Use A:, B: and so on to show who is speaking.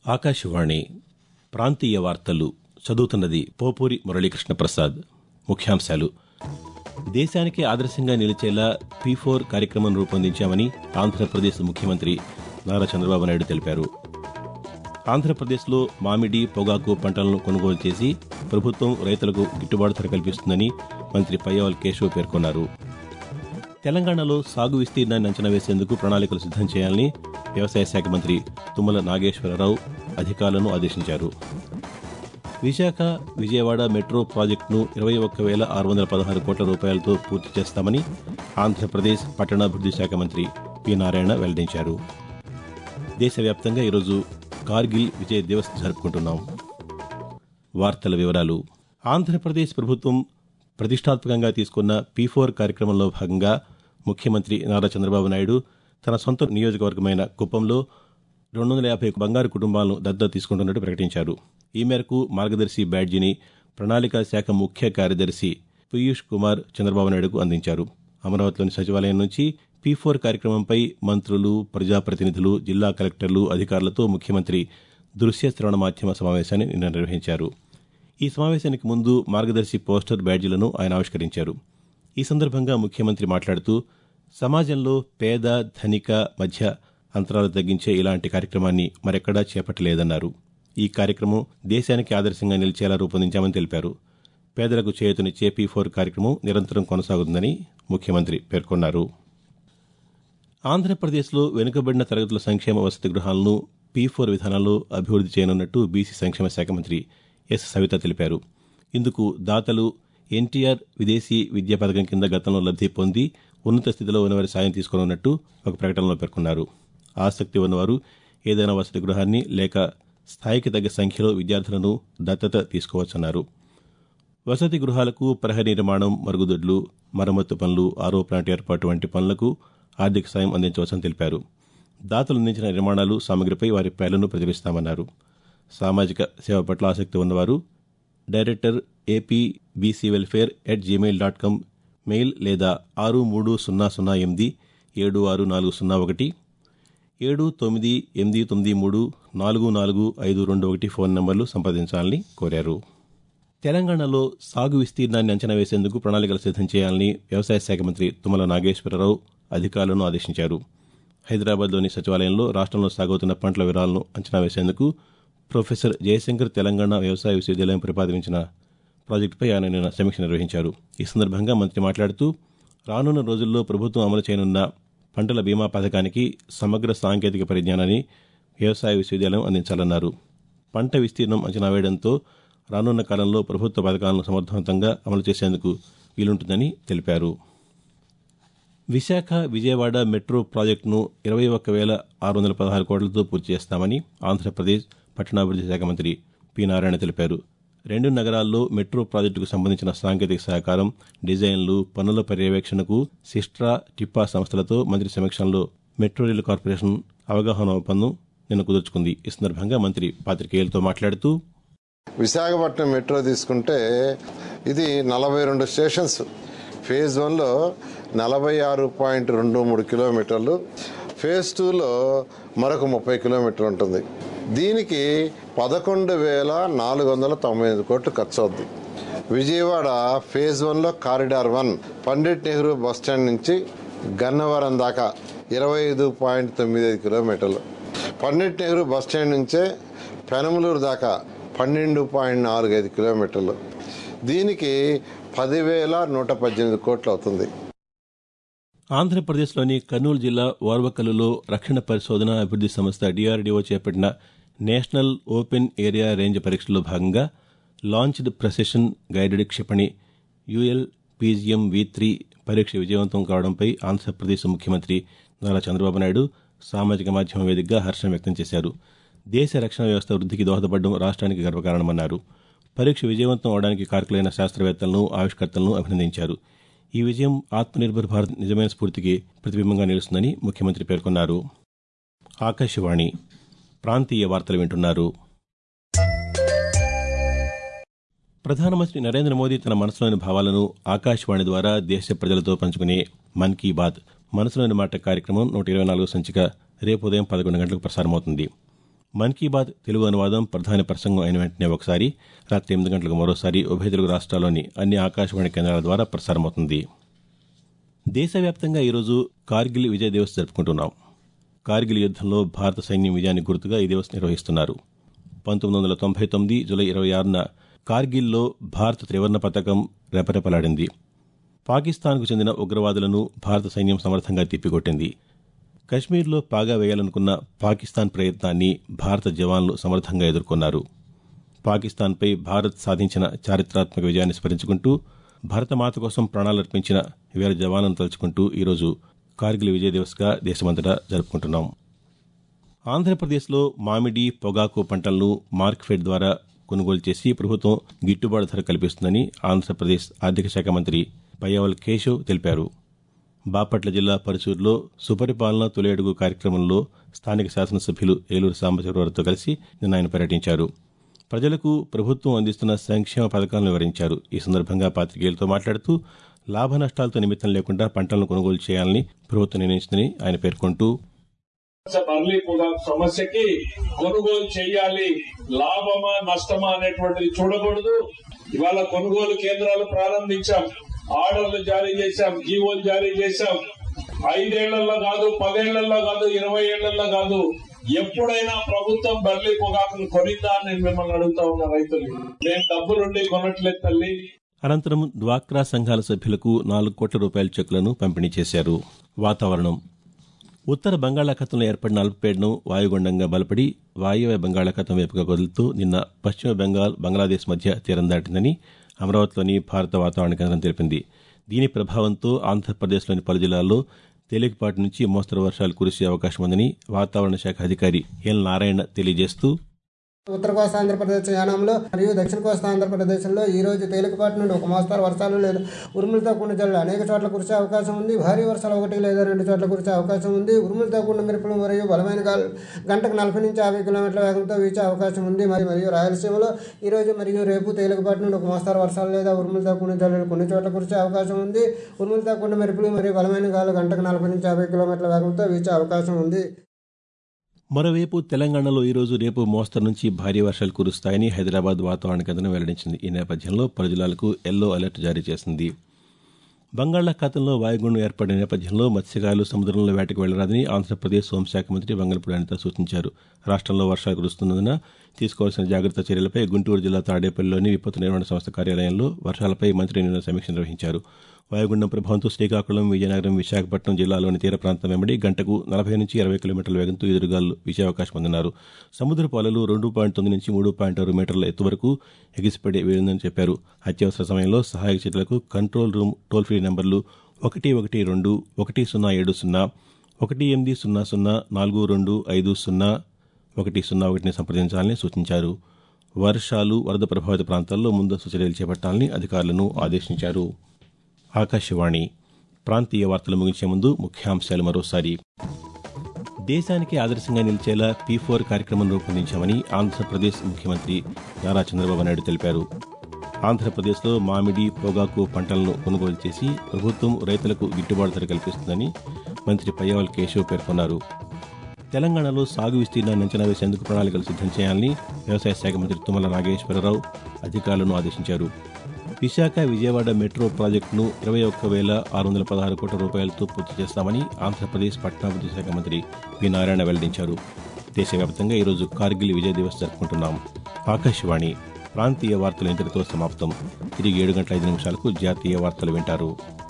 A: ఆకాశవాణి ప్రాంతీయ వార్తలు చదువుతున్నది పోపూరి మురళీకృష్ణ ప్రసాద్ ముఖ్యాంశాలు దేశానికే ఆదర్శంగా నిలిచేలా పీ ఫోర్ కార్యక్రమం రూపొందించామని ఆంధ్రప్రదేశ్ ముఖ్యమంత్రి నారా చంద్రబాబు నాయుడు తెలిపారు ఆంధ్రప్రదేశ్లో మామిడి పొగాకు పంటలను కొనుగోలు చేసి ప్రభుత్వం రైతులకు గిట్టుబాటు ధర కల్పిస్తుందని మంత్రి పయ్యవల్ కేశవ్ పేర్కొన్నారు తెలంగాణలో సాగు విస్తీర్ణాన్ని అంచనా వేసేందుకు ప్రణాళికలు సిద్దం చేయాలని వ్యవసాయ శాఖ మంత్రి తుమ్మల నాగేశ్వరరావు అధికారులను ఆదేశించారు విశాఖ విజయవాడ మెట్రో ప్రాజెక్టును ఇరవై ఒక్క వేల ఆరు వందల పదహారు కోట్ల రూపాయలతో పూర్తి చేస్తామని ఆంధ్రప్రదేశ్ పట్టణాభివృద్ది శాఖ మంత్రి పి నారాయణ వెల్లడించారు దేశవ్యాప్తంగా ఈరోజు కార్గిల్ విజయ్ దివస్ జరుపుకుంటున్నాం వార్తల వివరాలు ఆంధ్రప్రదేశ్ ప్రభుత్వం ప్రతిష్టాత్మకంగా తీసుకున్న పీ ఫోర్ కార్యక్రమంలో భాగంగా ముఖ్యమంత్రి నారా చంద్రబాబు నాయుడు తన సొంత నియోజకవర్గమైన కుప్పంలో రెండు వందల యాభై బంగారు కుటుంబాలను దత్తత తీసుకుంటున్నట్టు ప్రకటించారు ఈ మేరకు మార్గదర్శి బ్యాడ్జిని ప్రణాళికా శాఖ ముఖ్య కార్యదర్శి పీయూష్ కుమార్ చంద్రబాబు నాయుడుకు అందించారు అమరావతిలోని సచివాలయం నుంచి పీ ఫోర్ కార్యక్రమంపై మంత్రులు ప్రజాప్రతినిధులు జిల్లా కలెక్టర్లు అధికారులతో ముఖ్యమంత్రి దృశ్య శ్రవణ మాధ్యమ సమావేశాన్ని నిన్న నిర్వహించారు ఈ సమావేశానికి ముందు మార్గదర్శి పోస్టర్ బ్యాడ్జీలను ఆయన ఆవిష్కరించారు ఈ సందర్భంగా ముఖ్యమంత్రి మాట్లాడుతూ సమాజంలో పేద ధనిక మధ్య అంతరాలు తగ్గించే ఇలాంటి కార్యక్రమాన్ని మరెక్కడా చేపట్టలేదన్నారు ఈ కార్యక్రమం దేశానికి ఆదర్శంగా నిలిచేలా రూపొందించామని తెలిపారు పేదలకు చేయూతనిచ్చే పీ ఫోర్ కార్యక్రమం నిరంతరం కొనసాగుతుందని ముఖ్యమంత్రి పేర్కొన్నారు ఆంధ్రప్రదేశ్లో వెనుకబడిన తరగతుల సంక్షేమ వసతి గృహాలను పీ ఫోర్ విధానంలో అభివృద్ది చేయనున్నట్టు బీసీ సంక్షేమ శాఖ మంత్రి ఎస్ సవిత తెలిపారు ఇందుకు దాతలు ఎన్టీఆర్ విదేశీ విద్యా పథకం కింద గతంలో లబ్ది పొంది ఉన్నత స్థితిలో ఉన్నవారి సాయం తీసుకోనున్నట్టు ఒక ప్రకటనలో పేర్కొన్నారు ఆసక్తి ఉన్నవారు ఏదైనా వసతి గృహాన్ని లేక స్థాయికి తగ్గ సంఖ్యలో విద్యార్థులను దత్తత తీసుకోవచ్చన్నారు వసతి గృహాలకు ప్రహరీ నిర్మాణం మరుగుదొడ్లు మరమ్మతు పనులు ఆరో ప్లాంట్ ఏర్పాటు వంటి పనులకు ఆర్థిక సాయం అందించవచ్చని తెలిపారు దాతలు అందించిన నిర్మాణాలు సామగ్రిపై వారి పేర్లను ప్రచురిస్తామన్నారు సామాజిక సేవ పట్ల ఆసక్తి ఉన్నవారు director AP BC welfare at Gmail dot com mail లేదా ఆరు మూడు సున్నా సున్నా ఎనిమిది ఏడు ఆరు నాలుగు సున్నా ఒకటి ఏడు తొమ్మిది ఎనిమిది తొమ్మిది మూడు నాలుగు నాలుగు ఐదు రెండు ఒకటి ఫోన్ నంబర్లు సంప్రదించాలని కోరారు తెలంగాణలో సాగు విస్తీర్ణాన్ని అంచనా వేసేందుకు ప్రణాళికలు సిద్దం చేయాలని వ్యవసాయ శాఖ మంత్రి తుమ్మల నాగేశ్వరరావు అధికారులను ఆదేశించారు హైదరాబాద్లోని సచివాలయంలో రాష్ట్రంలో సాగవుతున్న పంటల వివరాలను అంచనా వేసేందుకు ప్రొఫెసర్ జయశంకర్ తెలంగాణ వ్యవసాయ విశ్వవిద్యాలయం ప్రతిపాదించిన ప్రాజెక్టుపై ఆయన నిన్న సమీక్ష నిర్వహించారు ఈ సందర్భంగా మంత్రి మాట్లాడుతూ రానున్న రోజుల్లో ప్రభుత్వం అమలు చేయనున్న పంటల బీమా పథకానికి సమగ్ర సాంకేతిక పరిజ్ఞానాన్ని వ్యవసాయ విశ్వవిద్యాలయం అందించాలన్నారు పంట విస్తీర్ణం అంచనా వేయడంతో రానున్న కాలంలో ప్రభుత్వ పథకాలను సమర్థవంతంగా అమలు చేసేందుకు వీలుంటుందని తెలిపారు విశాఖ విజయవాడ మెట్రో ప్రాజెక్టును ఇరవై ఒక్క వేల ఆరు వందల పదహారు కోట్లతో పూర్తి చేస్తామని ఆంధ్రప్రదేశ్ పట్టణాభివృద్ది శాఖ మంత్రి పి నారాయణ తెలిపారు రెండు నగరాల్లో మెట్రో ప్రాజెక్టుకు సంబంధించిన సాంకేతిక సహకారం డిజైన్లు పనుల పర్యవేక్షణకు సిస్ట్రా టిప్పా సంస్థలతో మంత్రి సమీక్షంలో మెట్రో రైలు కార్పొరేషన్ అవగాహన ఒప్పందం నిన్న కుదుర్చుకుంది ఈ సందర్భంగా మంత్రి పాతికేయులతో మాట్లాడుతూ
B: విశాఖపట్నం మెట్రో తీసుకుంటే ఇది నలభై రెండు స్టేషన్స్ ఫేజ్ వన్లో నలభై ఆరు పాయింట్ రెండు మూడు కిలోమీటర్లు ఫేజ్ టూలో మరొక ముప్పై కిలోమీటర్లు ఉంటుంది దీనికి పదకొండు వేల నాలుగు వందల తొంభై ఐదు కోట్లు ఖర్చు అవుద్ది విజయవాడ ఫేజ్ వన్లో corridor one Pandit Nehru bus stand నుంచి గన్నవరం దాకా ఇరవై ఐదు పాయింట్ తొమ్మిది ఐదు కిలోమీటర్లు పండిట్ నెహ్రూ బస్ స్టాండ్ నుంచే పెనమలూరు దాకా పన్నెండు పాయింట్ నాలుగు ఐదు కిలోమీటర్లు దీనికి పదివేల నూట పద్దెనిమిది కోట్లు అవుతుంది
A: ఆంధ్రప్రదేశ్లోని కర్నూలు జిల్లా ఓర్వకల్లులో రక్షణ పరిశోధన అభివృద్ది సంస్థ డీఆర్డీఓ చేపట్టిన నేషనల్ ఓపెన్ ఏరియా రేంజ్ పరీక్షల్లో భాగంగా లాంచ్డ్ ప్రెసెషన్ గైడెడ్ క్షిపణి యుఎల్ పీజీఎం వి త్రీ పరీక్ష విజయవంతం కావడంపై ఆంధ్రప్రదేశ్ ముఖ్యమంత్రి నారా చంద్రబాబు నాయుడు సామాజిక మాధ్యమం వేదికగా హర్షం వ్యక్తం చేశారు దేశ రక్షణ వ్యవస్థ వృద్ధికి దోహదపడడం రాష్ట్రానికి గర్వకారణమన్నారు పరీక్ష విజయవంతం అవడానికి కారకులైన శాస్త్రవేత్తలను ఆవిష్కర్తలను అభినందించారు ఈ విజయం ఆత్మనిర్భర్ భారత్ నిజమైన స్ఫూర్తికి ప్రతిబింబంగా నిలుస్తుందని ముఖ్యమంత్రి పేర్కొన్నారు ఆకాశవాణి ప్రాంతీయ వార్తలు వింటున్నారు ప్రధానమంత్రి నరేంద్ర మోదీ తన మనసులోని భావాలను ఆకాశవాణి ద్వారా దేశ ప్రజలతో పంచుకునే మన్ కీ బాత్ మనసులోని మాట కార్యక్రమం నూట ఇరవై నాలుగు సంచిక రేపు ఉదయం పదకొండు గంటలకు ప్రసారమవుతుంది మన్ కీ బాత్ తెలుగు అనువాదం ప్రధాని ప్రసంగం అయిన వెంటనే ఒకసారి రాత్రి ఎనిమిది గంటలకు మరోసారి ఉభయ తెలుగు రాష్ట్రాల్లోని అన్ని ఆకాశవాణి కేంద్రాల ద్వారా ప్రసారమవుతుంది దేశవ్యాప్తంగా ఈరోజు కార్గిల్ విజయ్ దివస్ జరుపుకుంటున్నాం కార్గిల్ యుద్దంలో భారత సైన్యం విజయానికి గుర్తుగా ఈ దివస్ నిర్వహిస్తున్నారు పంతొమ్మిది వందల తొంభై తొమ్మిది జూలై ఇరవై ఆరున కార్గిల్లో భారత త్రివర్ణ పతాకం రెపరెపలాడింది పాకిస్తాన్కు చెందిన ఉగ్రవాదులను భారత సైన్యం సమర్థంగా తిప్పికొట్టింది కశ్మీర్లో పాగా వేయాలనుకున్న పాకిస్తాన్ ప్రయత్నాన్ని భారత జవాన్లు సమర్థంగా ఎదుర్కొన్నారు పాకిస్తాన్పై భారత్ సాధించిన చారిత్రాత్మక విజయాన్ని స్మరించుకుంటూ భరతమాత కోసం ప్రాణాలర్పించిన వీర జవాన్లను తలుచుకుంటూ ఈరోజు కార్గిల్ విజయ్ దివస్గా దేశమంతటా జరుపుకుంటున్నాం ఆంధ్రప్రదేశ్లో మామిడి పొగాకు పంటలను మార్క్ఫెడ్ ద్వారా కొనుగోలు చేసి ప్రభుత్వం గిట్టుబాటు ధర కల్పిస్తుందని ఆంధ్రప్రదేశ్ ఆర్థిక శాఖ మంత్రి పయ్యవల్ కేశవ్ తెలిపారు బాపట్ల జిల్లా పరుచూరులో సుపరిపాలన తొలి అడుగు కార్యక్రమంలో స్థానిక శాసనసభ్యులు ఏలూరు సాంబశివరావుతో కలిసి నిన్న ఆయన పర్యటించారు ప్రజలకు ప్రభుత్వం అందిస్తున్న సంక్షేమ పథకాలను వివరించారు ఈ సందర్భంగా పాతికేయులతో మాట్లాడుతూ లాభ నష్టాలతో నిమిత్తం లేకుండా పంటలను కొనుగోలు చేయాలని ప్రభుత్వం నిర్ణయించిందని ఆయన పేర్కొంటూ
C: బర్లీ పొగాకు సమస్యకి కొనుగోలు చేయాలి లాభమా నష్టమా అనేటువంటిది చూడకూడదు ఇవాళ కొనుగోలు కేంద్రాలు ప్రారంభించాం ఆర్డర్లు జారీ చేశాం జీవోలు జారీ చేశాం ఐదేళ్లలో కాదు పదేళ్లలో కాదు ఇరవై ఏళ్లలో కాదు ఎప్పుడైనా ప్రభుత్వం బర్లీ పొగాకును కొనిందా అని నేను మిమ్మల్ని అడుగుతా ఉన్నా రైతులు నేను డబ్బులుండి కొనట్లేదు తల్లి
A: అనంతరం డ్వాక్రా సంఘాల సభ్యులకు నాలుగు కోట్ల రూపాయల చెక్కులను పంపిణీ చేశారు వాతావరణం ఉత్తర బంగాళాఖాతంలో ఏర్పడిన అల్పపీడనం వాయుగుండంగా బలపడి వాయువ్య బంగాళాఖాతం వైపుగా కదులుతూ నిన్న పశ్చిమ బెంగాల్ బంగ్లాదేశ్ మధ్య తీరం దాటిందని అమరావతిలోని భారత వాతావరణ కేంద్రం తెలిపింది దీని ప్రభావంతో ఆంధ్రప్రదేశ్లోని పలు జిల్లాల్లో తేలికపాటి నుంచి మోస్తరు వర్షాలు కురిసే అవకాశం ఉందని వాతావరణ శాఖ అధికారి ఎల్ నారాయణ తెలియజేస్తూ
D: ఉత్తర కోస్తా ఆంధ్రప్రదేశ్ యానంలో మరియు దక్షిణ కోస్తా ఆంధ్రప్రదేశ్లో ఈ రోజు తేలికపాటి నుండి ఒక మోస్తారు వర్షాలు లేదా ఉరుములతో కూడిన జల్లు అనేక చోట్ల కురిసే అవకాశం ఉంది భారీ వర్షాలు ఒకటి లేదా రెండు చోట్ల కురిసే అవకాశం ఉంది ఉరుములతో కూడిన మెరుపులు మరియు బలమైన గాలు గంటకు నలభై నుంచి యాభై కిలోమీటర్ల వేగంతో వీచే అవకాశం ఉంది మరి మరియు రాయలసీమలో ఈ రోజు మరియు రేపు తేలికపాటి నుండి ఒక మోస్తారు వర్షాలు లేదా ఉరుములతో కూడిన జల్లులు కొన్ని చోట్ల కురిసే అవకాశం ఉంది ఉరుములతో కూడిన మెరుపులు మరియు బలమైన గాలు గంటకు నలభై నుంచి యాభై కిలోమీటర్ల వేగంతో వీచే అవకాశం ఉంది
A: మరోవైపు తెలంగాణలో ఈరోజు రేపు మోస్తరు నుంచి భారీ వర్షాలు కురుస్తాయని హైదరాబాద్ వాతావరణ కేంద్రం వెల్లడించింది ఈ నేపథ్యంలో పలు జిల్లాలకు ఎల్లో అలర్ట్ జారీ చేసింది బంగాళాఖాతంలో వాయుగుండం ఏర్పడిన నేపథ్యంలో మత్స్యకారులు సముద్రంలో వేటకు వెళ్లరాదని ఆంధ్రప్రదేశ్ హోంశాఖ మంత్రి వంగలపూడి అనిత సూచించారు రాష్ట్రంలో వర్షాలు కురుస్తున్నందున తీసుకోవాల్సిన జాగ్రత్త చర్యలపై గుంటూరు జిల్లా తాడేపల్లిలోని విపత్తు నిర్వహణ సంస్థ కార్యాలయంలో వర్షాలపై మంత్రి నిన్న సమీక్ష నిర్వహించారు వాయుగుండం ప్రభావంతో శ్రీకాకుళం విజయనగరం విశాఖపట్నం జిల్లాలోని తీర ప్రాంతం వెంబడి గంటకు నలభై నుంచి ఇరవై కిలోమీటర్ల వేగంతో ఎదురుగాలు వీచే అవకాశం ఉందన్నారు సముద్రపు అలలు రెండు పాయింట్ తొమ్మిది నుంచి మూడు పాయింట్ ఆరు మీటర్ల ఎత్తు వరకు ఎగిసిపడే వీలుందని చెప్పారు అత్యవసర సమయంలో సహాయక చర్యలకు కంట్రోల్ రూమ్ టోల్ ఫ్రీ నెంబర్లు ఒకటి ఒకటి రెండు ఒకటి సున్నా ఏడు సున్నా ఒకటి ఎనిమిది సున్నా సున్నా నాలుగు రెండు ఐదు సున్నా ఒకటి సున్నా ఒకటిని సంప్రదించాలని సూచించారు వర్షాలు వరద ప్రభావిత ప్రాంతాల్లో ముందస్తు చర్యలు చేపట్టాలని అధికారులను ఆదేశించారు ఆకాశవాణి ప్రాంతీయ వార్తలు ముగించే ముందు ముఖ్యాంశాలు మరోసారి దేశానికి ఆదర్శంగా నిలిచేలా పీ ఫోర్ కార్యక్రమం రూపొందించామని ఆంధ్రప్రదేశ్ ముఖ్యమంత్రి నారా చంద్రబాబు నాయుడు తెలిపారు ఆంధ్రప్రదేశ్లో మామిడి పొగాకు పంటలను కొనుగోలు చేసి ప్రభుత్వం రైతులకు గిట్టుబాటు ధర కల్పిస్తుందని మంత్రి పయ్యవల్ కేశవ్ పేర్కొన్నారు తెలంగాణలో సాగు విస్తీర్ణాన్ని అంచనా వేసేందుకు ప్రణాళికలు సిద్దం చేయాలని వ్యవసాయ శాఖ మంత్రి తుమ్మల నాగేశ్వరరావు అధికారులను ఆదేశించారు విశాఖ విజయవాడ మెట్రో ప్రాజెక్టును ఇరవై ఒక్క వేల ఆరు వందల పదహారు కోట్ల రూపాయలతో పూర్తి చేస్తామని ఆంధ్రప్రదేశ్ పట్టణాభివృద్ధి శాఖ మంత్రి వి నారాయణ వెల్లడించారు దేశవ్యాప్తంగా ఈరోజు కార్గిల్ విజయ్ దివస్ జరుపుకుంటున్నాం ఆకాశవాణి ప్రాంతీయ వార్తలు ఇంతటితో సమాప్తం తిరిగి ఏడు గంటల ఐదు నిమిషాలకు జాతీయ వార్తలు వింటారు